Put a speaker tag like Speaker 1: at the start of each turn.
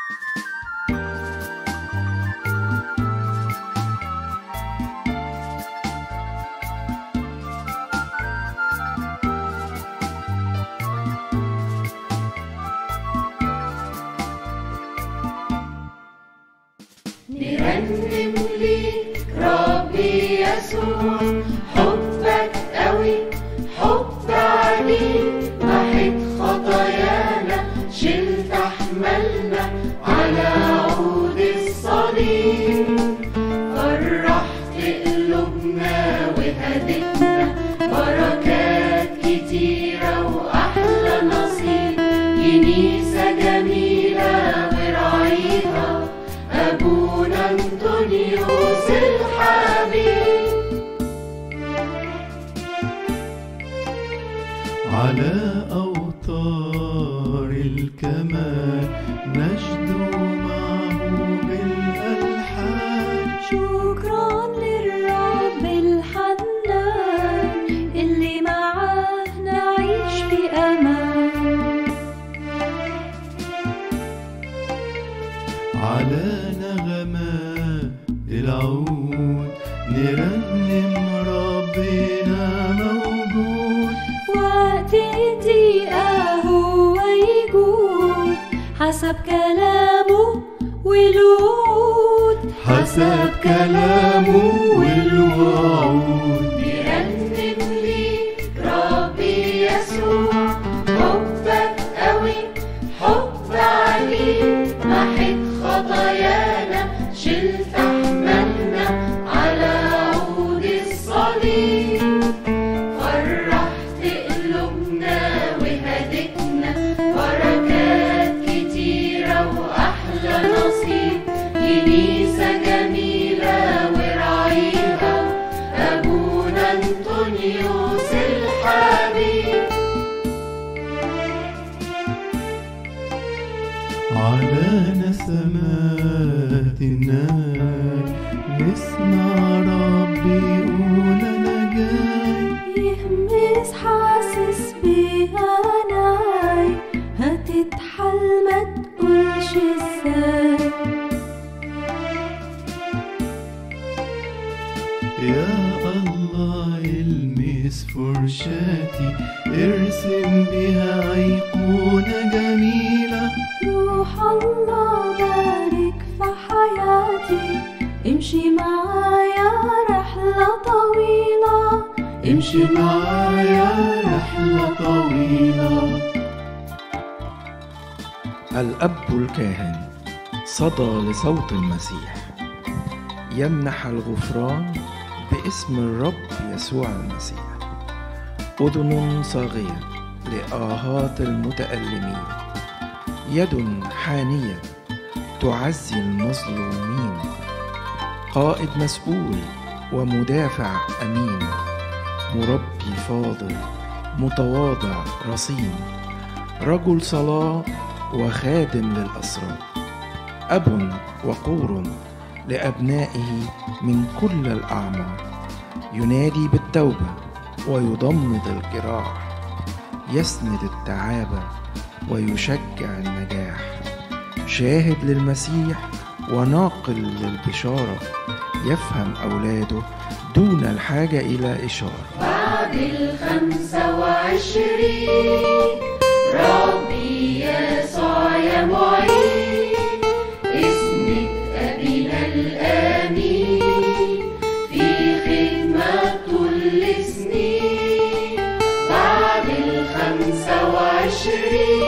Speaker 1: نرنم ليك ربي يسوع حبك قوي حب عجيب محت خطايانا شلت احملنا على عود الصليب فرحت قلوبنا وهدتنا بركات كتيرة وأحلى نصيب كنيسة جميلة وراعيها أبونا أنطونيوس الحبيب
Speaker 2: على أوتار الكمال نجد معه بالألحان
Speaker 3: شكرا للرب الحنان اللي معاه نعيش في أمان
Speaker 2: على نغمات العود نرنم ربنا موجود
Speaker 3: وقت الضيقة هو يجود حسب كلامه ولود
Speaker 2: حسب كلامه والوعود
Speaker 1: نرنم ليك ربي يسوع حبك قوي حب عجيب محت خطايانا شلت احملنا على عود الصليب فرحت قلوبنا وهدتنا بركات كتيرة وأحلى نصيب كنيسة جميلة وراعيها أبونا أنطونيوس الحبيب
Speaker 2: على نسمات النار نسمع ربي يقول أنا جاي
Speaker 3: يهمس حاسس بهناي هتتحل ما تقولش ازاي
Speaker 2: يا الله المس فرشاتي ارسم بها أيقونة جميلة
Speaker 3: روح الله بارك في حياتي امشي معايا رحلة طويلة
Speaker 2: امشي معايا رحلة طويلة
Speaker 4: الأب الكاهن صدى لصوت المسيح يمنح الغفران باسم الرب يسوع المسيح أذن صاغية لآهات المتألمين يد حانية تعزي المظلومين قائد مسؤول ومدافع أمين مربي فاضل متواضع رصين رجل صلاة وخادم للأسرار أب وقور لأبنائه من كل الأعمار ينادي بالتوبة ويضمد الجراح يسند التعابة ويشجع النجاح شاهد للمسيح وناقل للبشارة يفهم أولاده دون الحاجة إلى إشارة
Speaker 1: بعد الخمسة وعشرين ربي يسوع يا معين اسمك أبينا الآمين في خدمة طول سنين بعد الخمسة وعشرين